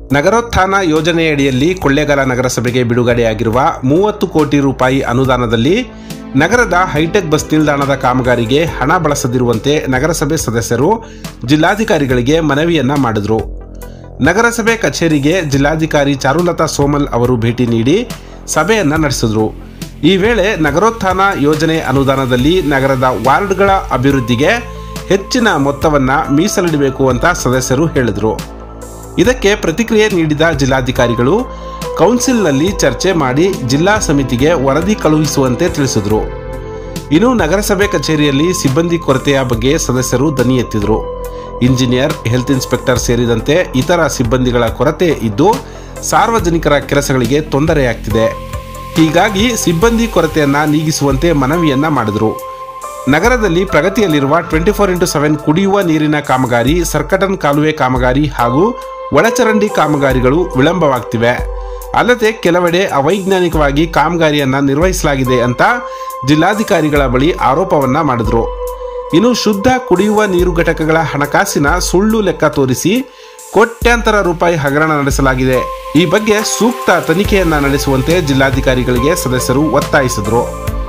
ನಗರೋತ್ಥಾನ ಯೋಜನೆಯಡಿಯಲ್ಲಿ ಕೊಳ್ಳೇಗಾಲ ನಗರಸಭೆಗೆ ಬಿಡುಗಡೆಯಾಗಿರುವ ಮೂವತ್ತು ಕೋಟಿ ರೂಪಾಯಿ ಅನುದಾನದಲ್ಲಿ ನಗರದ ಹೈಟೆಕ್ ಬಸ್ ನಿಲ್ದಾಣದ ಕಾಮಗಾರಿಗೆ ಹಣ ಬಳಸದಿರುವಂತೆ ನಗರಸಭೆ ಸದಸ್ಯರು ಜಿಲ್ಲಾಧಿಕಾರಿಗಳಿಗೆ ಮನವಿಯನ್ನ ಮಾಡಿದರು ನಗರಸಭೆ ಕಚೇರಿಗೆ ಜಿಲ್ಲಾಧಿಕಾರಿ ಚಾರುಲತಾ ಸೋಮಲ್ ಅವರು ಭೇಟಿ ನೀಡಿ ಸಭೆಯನ್ನ ನಡೆಸಿದ್ರು ಈ ವೇಳೆ ನಗರೋತ್ಥಾನ ಯೋಜನೆ ಅನುದಾನದಲ್ಲಿ ನಗರದ ವಾರ್ಡ್ಗಳ ಅಭಿವೃದ್ಧಿಗೆ ಹೆಚ್ಚಿನ ಮೊತ್ತವನ್ನ ಮೀಸಲಿಡಬೇಕು ಅಂತ ಸದಸ್ಯರು ಹೇಳಿದರು ಇದಕ್ಕೆ ಪ್ರತಿಕ್ರಿಯೆ ನೀಡಿದ ಜಿಲ್ಲಾಧಿಕಾರಿಗಳು ಕೌನ್ಸಿಲ್ನಲ್ಲಿ ಚರ್ಚೆ ಮಾಡಿ ಜಿಲ್ಲಾ ಸಮಿತಿಗೆ ವರದಿ ಕಳುಹಿಸುವಂತೆ ತಿಳಿಸಿದರು ಇನ್ನು ನಗರಸಭೆ ಕಚೇರಿಯಲ್ಲಿ ಸಿಬ್ಬಂದಿ ಕೊರತೆಯ ಬಗ್ಗೆ ಸದಸ್ಯರು ದನಿ ಎತ್ತಿದರು ಇಂಜಿನಿಯರ್ ಹೆಲ್ತ್ ಇನ್ಸ್ಪೆಕ್ಟರ್ ಸೇರಿದಂತೆ ಇತರ ಸಿಬ್ಬಂದಿಗಳ ಕೊರತೆ ಇದ್ದು ಸಾರ್ವಜನಿಕರ ಕೆಲಸಗಳಿಗೆ ತೊಂದರೆಯಾಗ್ತಿದೆ ಹೀಗಾಗಿ ಸಿಬ್ಬಂದಿ ಕೊರತೆಯನ್ನ ನೀಗಿಸುವಂತೆ ಮನವಿಯನ್ನ ಮಾಡಿದರು ನಗರದಲ್ಲಿ ಪ್ರಗತಿಯಲ್ಲಿರುವ ಟ್ವೆಂಟಿ ಫೋರ್ ಇಂಟು ಸೆವೆನ್ ಕುಡಿಯುವ ನೀರಿನ ಕಾಮಗಾರಿ ಸರ್ಕಟನ್ ಕಾಲುವೆ ಕಾಮಗಾರಿ ಹಾಗೂ ಒಳಚರಂಡಿ ಕಾಮಗಾರಿಗಳು ವಿಳಂಬವಾಗ್ತಿವೆ ಅಲ್ಲದೆ ಕೆಲವೆಡೆ ಅವೈಜ್ಞಾನಿಕವಾಗಿ ಕಾಮಗಾರಿಯನ್ನ ನಿರ್ವಹಿಸಲಾಗಿದೆ ಅಂತ ಜಿಲ್ಲಾಧಿಕಾರಿಗಳ ಬಳಿ ಆರೋಪವನ್ನ ಮಾಡಿದ್ರು ಇನ್ನು ಶುದ್ಧ ಕುಡಿಯುವ ನೀರು ಘಟಕಗಳ ಹಣಕಾಸಿನ ಸುಳ್ಳು ಲೆಕ್ಕ ತೋರಿಸಿ ಕೋಟ್ಯಾಂತರ ರೂಪಾಯಿ ಹಗರಣ ನಡೆಸಲಾಗಿದೆ ಈ ಬಗ್ಗೆ ಸೂಕ್ತ ತನಿಖೆಯನ್ನ ನಡೆಸುವಂತೆ ಜಿಲ್ಲಾಧಿಕಾರಿಗಳಿಗೆ ಸದಸ್ಯರು ಒತ್ತಾಯಿಸಿದರು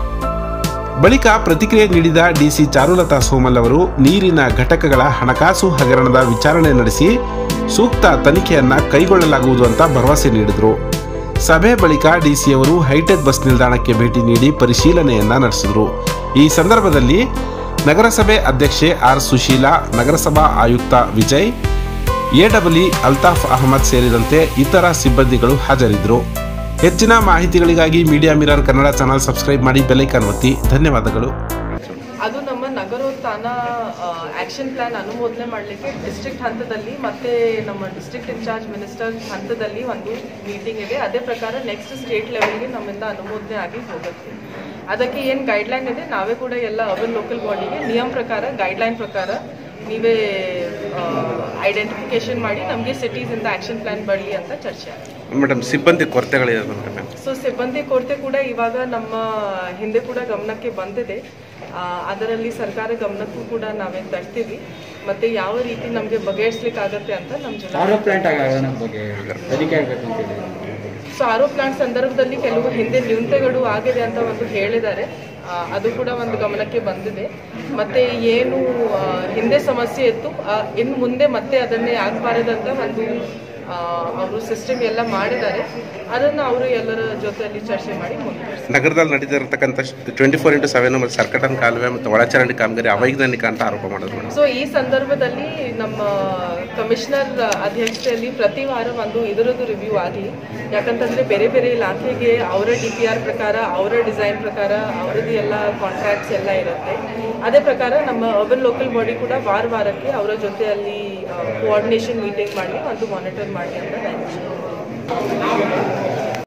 ಬಳಿಕ ಪ್ರತಿಕ್ರಿಯೆ ನೀಡಿದ ಡಿಸಿ ಚಾರುಲತಾ ಸೋಮಲ್ ಅವರು ನೀರಿನ ಘಟಕಗಳ ಹಣಕಾಸು ಹಗರಣದ ವಿಚಾರಣೆ ನಡೆಸಿ ಸೂಕ್ತ ತನಿಖೆಯನ್ನ ಕೈಗೊಳ್ಳಲಾಗುವುದು ಅಂತ ಭರವಸೆ ನೀಡಿದರು ಸಭೆ ಬಳಿಕ ಡಿಸಿಯವರು ಹೈಟೆಕ್ ಬಸ್ ನಿಲ್ದಾಣಕ್ಕೆ ಭೇಟಿ ನೀಡಿ ಪರಿಶೀಲನೆಯನ್ನ ನಡೆಸಿದರು ಈ ಸಂದರ್ಭದಲ್ಲಿ ನಗರಸಭೆ ಅಧ್ಯಕ್ಷೆ ಆರ್ ಸುಶೀಲಾ ನಗರಸಭಾ ಆಯುಕ್ತ ವಿಜಯ್ ಎಡಬ್ಲ್ಯೂ ಅಲ್ತಾಫ್ ಅಹಮದ್ ಸೇರಿದಂತೆ ಇತರ ಸಿಬ್ಬಂದಿಗಳು ಹಾಜರಿದ್ದರು ಹೆಚ್ಚಿನ ಮಾಹಿತಿಗಳಿಗಾಗಿ media mirror Kannada channel subscribe ಮಾಡಿ ಬೆಲೈಕನ್ ಒತ್ತಿ ಧನ್ಯವಾದಗಳು ಅದು ನಮ್ಮ ನಗರೋತ್ಥಾನ ಆಕ್ಷನ್ ಪ್ಲಾನ್ ಅನುಮೋದನೆ ಮಾಡಲಿಕ್ಕೆ ಡಿಸ್ಟ್ರಿಕ್ಟ್ ಹಂತದಲ್ಲಿ ಮತ್ತೆ ನಮ್ಮ ಡಿಸ್ಟ್ರಿಕ್ಟ್ ಇನ್ಚಾರ್ಜ್ ಮಿನಿಸ್ಟರ್ ಹಂತದಲ್ಲಿ ಒಂದು ಮೀಟಿಂಗ್ ಇದೆ ಅದೇ ಪ್ರಕಾರ ನೆಕ್ಸ್ಟ್ ಸ್ಟೇಟ್ ಲೆವೆಲ್ಗೆ ನಮ್ಮಿಂದ ಅನುಮೋದನೆ ಆಗಿ ಹೋಗುತ್ತೆ ಅದಕ್ಕೆ ಏನು ಗೈಡ್ಲೈನ್ ಇದೆ ನಾವೇ ಕೂಡ ಎಲ್ಲ ಅರ್ಬನ್ ಲೋಕಲ್ ಬಾಡಿಗೆ ನಿಯಮ ಪ್ರಕಾರ ಗೈಡ್ಲೈನ್ ಪ್ರಕಾರ ನೀವೇ ಐಡೆಂಟಿಫಿಕೇಶನ್ ಮಾಡಿ ನಮಗೆ ಸಿಟೀಸಿಂದ ಆಕ್ಷನ್ ಪ್ಲಾನ್ ಬರಲಿ ಅಂತ ಚರ್ಚೆ ಆಗಿದೆ ಮೇಡಮ್ ಸಿಬ್ಬಂದಿ ಕೊರತೆಗಳಿದೆ ಮೇಡಮ್ ಸೊ ಸಿಬ್ಬಂದಿ ಕೊರತೆ ಕೂಡ ಇವಾಗ ನಮ್ಮ ಹಿಂದೆ ಕೂಡ ಗಮನಕ್ಕೆ ಬಂದಿದೆ ಆ, ಅದರಲ್ಲಿ ಸರ್ಕಾರ ಗಮನಕ್ಕೂ ಕೂಡ ನಾವೇನು ತರ್ತೀವಿ ಮತ್ತೆ ಯಾವ ರೀತಿ ನಮಗೆ ಬಗೆಹರಿಸ್ಲಿಕ್ಕೆ ಆಗತ್ತೆ ಅಂತ ನಮ್ಮ ಜಿಲ್ಲಾ ಆರೋ ಪ್ಲಾಂಟ್ ಆಗೋಣ ಬಗ್ಗೆ ತನಿಖೆ ಆಗಬೇಕು ಅಂತ ಹೇಳಿ ಸೊ ಆರೋ ಪ್ಲಾಂಟ್ ಸಂದರ್ಭದಲ್ಲಿ ಕೆಲವು ಹಿಂದೆ ನ್ಯೂನತೆಗಳು ಆಗಿದೆ ಅಂತ ಒಂದು ಹೇಳಿದ್ದಾರೆ ಆ, ಅದು ಕೂಡ ಒಂದು ಗಮನಕ್ಕೆ ಬಂದಿದೆ ಮತ್ತೆ ಏನು ಆ, ಹಿಂದೆ ಸಮಸ್ಯೆ ಇತ್ತು ಆ, ಇನ್ನು ಮುಂದೆ ಮತ್ತೆ ಅದನ್ನೇ ಆಗಬಾರದಂತ ಒಂದು ಅವರು ಸಿಸ್ಟಮ್ ಎಲ್ಲ ಮಾಡಿದ್ದಾರೆ ಅದನ್ನು ಅವರು ಎಲ್ಲರ ಜೊತೆಯಲ್ಲಿ ಚರ್ಚೆ ಮಾಡಿ ಮುಂದುವರಿಸ್ತಾರೆ ನಗರದಲ್ಲಿ ನಡೀತಿರತಕ್ಕಂಥ ಟ್ವೆಂಟಿ ಫೋರ್ ಇಂಟು ಸೆವೆನ್ ಮತ್ತು ಸರ್ಕಟನ್ ಕಾಲುವೆ ಮತ್ತು ಒಳಚರಂಡಿ ಕಾಮಗಾರಿ ಅವೈಜ್ಞಾನಿಕ ಅಂತ ಆರೋಪ ಮಾಡಿದ್ರು ಮೇಡಮ್ ಸೊ ಈ ಸಂದರ್ಭದಲ್ಲಿ ನಮ್ಮ ಕಮಿಷನರ್ ಅಧ್ಯಕ್ಷತೆಯಲ್ಲಿ ಪ್ರತಿ ವಾರ ಒಂದು ಇದರದ್ದು ರಿವ್ಯೂ ಆಗಲಿ ಯಾಕಂತಂದ್ರೆ ಬೇರೆ ಬೇರೆ ಇಲಾಖೆಗೆ ಅವರ ಡಿ ಪಿ ಆರ್ ಪ್ರಕಾರ ಅವರ ಡಿಸೈನ್ ಪ್ರಕಾರ ಅವರದ್ದು ಎಲ್ಲ ಕಾಂಟ್ರಾಕ್ಟ್ಸ್ ಎಲ್ಲ ಇರುತ್ತೆ ಅದೇ ಪ್ರಕಾರ ನಮ್ಮ ಅರ್ಬನ್ ಲೋಕಲ್ ಬಾಡಿ ಕೂಡ ವಾರ ವಾರಕ್ಕೆ ಅವರ ಜೊತೆಯಲ್ಲಿ ಕೋಆರ್ಡಿನೇಷನ್ ಮೀಟಿಂಗ್ ಮಾಡಲಿ ಒಂದು ಮಾನಿಟರ್ ಮಾಡಲಿ ಅಂತ ನಾನು